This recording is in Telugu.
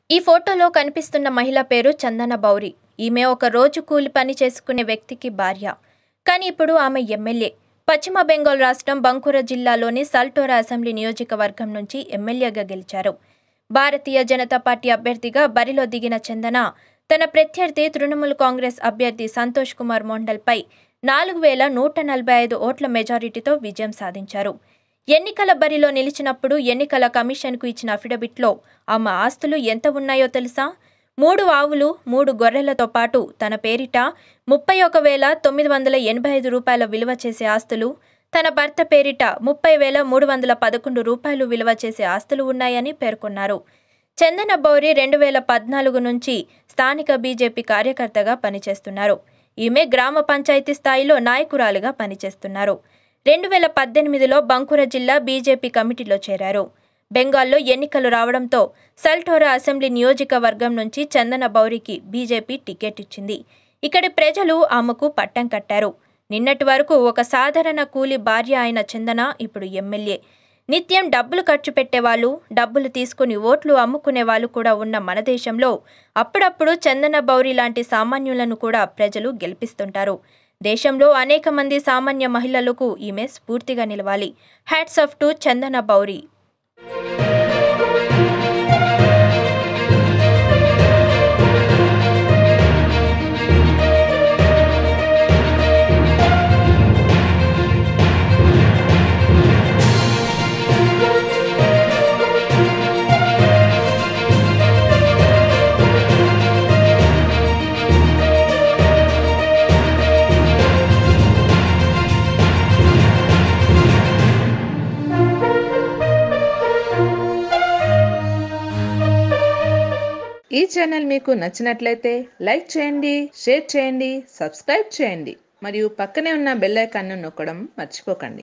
ఈ ఫోటోలో కనిపిస్తున్న మహిళ పేరు చందన బౌరి ఈమె ఒక రోజు కూలి పని చేసుకునే వ్యక్తికి భార్య కానీ ఇప్పుడు ఆమె ఎమ్మెల్యే పశ్చిమ బెంగాల్ రాష్ట్రం బంకురా జిల్లాలోని సల్టోరా అసెంబ్లీ నియోజకవర్గం నుంచి ఎమ్మెల్యేగా గెలిచారు భారతీయ జనతా పార్టీ అభ్యర్థిగా బరిలో దిగిన చందన తన ప్రత్యర్థి తృణమూల్ కాంగ్రెస్ అభ్యర్థి సంతోష్ కుమార్ మోండల్పై నాలుగు వేల నూట నలభై ఐదు ఓట్ల మెజారిటీతో విజయం సాధించారు ఎన్నికల బరిలో నిలిచినప్పుడు ఎన్నికల కమిషన్కు ఇచ్చిన అఫిడవిట్లో ఆమె ఆస్తులు ఎంత ఉన్నాయో తెలుసా మూడు ఆవులు మూడు గొర్రెలతో పాటు తన పేరిట ముప్పై ఒక వేల తొమ్మిది వందల ఎనభై ఐదు రూపాయల విలువ చేసే ఆస్తులు తన భర్త పేరిట ముప్పై వేల మూడు వందల పదకొండు రూపాయలు విలువ చేసే ఆస్తులు ఉన్నాయని పేర్కొన్నారు చందన బౌరి రెండు వేల పద్నాలుగు నుంచి స్థానిక బీజేపీ కార్యకర్తగా పనిచేస్తున్నారు ఈమె గ్రామ పంచాయతీ స్థాయిలో నాయకురాలుగా పనిచేస్తున్నారు రెండు వేల పద్దెనిమిదిలో బంకుర జిల్లా బీజేపీ కమిటీలో చేరారు బెంగాల్లో ఎన్నికలు రావడంతో సల్టోరా అసెంబ్లీ నియోజకవర్గం నుంచి చందన బౌరికి బీజేపీ టికెట్ ఇచ్చింది ఇక్కడి ప్రజలు ఆమెకు పట్టం కట్టారు నిన్నటి వరకు ఒక సాధారణ కూలి భార్య అయిన చందన ఇప్పుడు ఎమ్మెల్యే నిత్యం డబ్బులు ఖర్చు పెట్టేవాళ్ళు డబ్బులు తీసుకుని ఓట్లు అమ్ముకునే వాళ్ళు కూడా ఉన్న మన దేశంలో అప్పుడప్పుడు చందన బౌరి లాంటి సామాన్యులను కూడా ప్రజలు గెలిపిస్తుంటారు దేశంలో అనేక మంది సామాన్య మహిళలకు ఈమె స్ఫూర్తిగా నిలవాలి hats off to Chandana Bauri ఈ ఛానల్ మీకు నచ్చినట్లయితే లైక్ చేయండి షేర్ చేయండి సబ్స్క్రైబ్ చేయండి మరియు పక్కనే ఉన్న బెల్ ఐకాన్ను నొక్కడం మర్చిపోకండి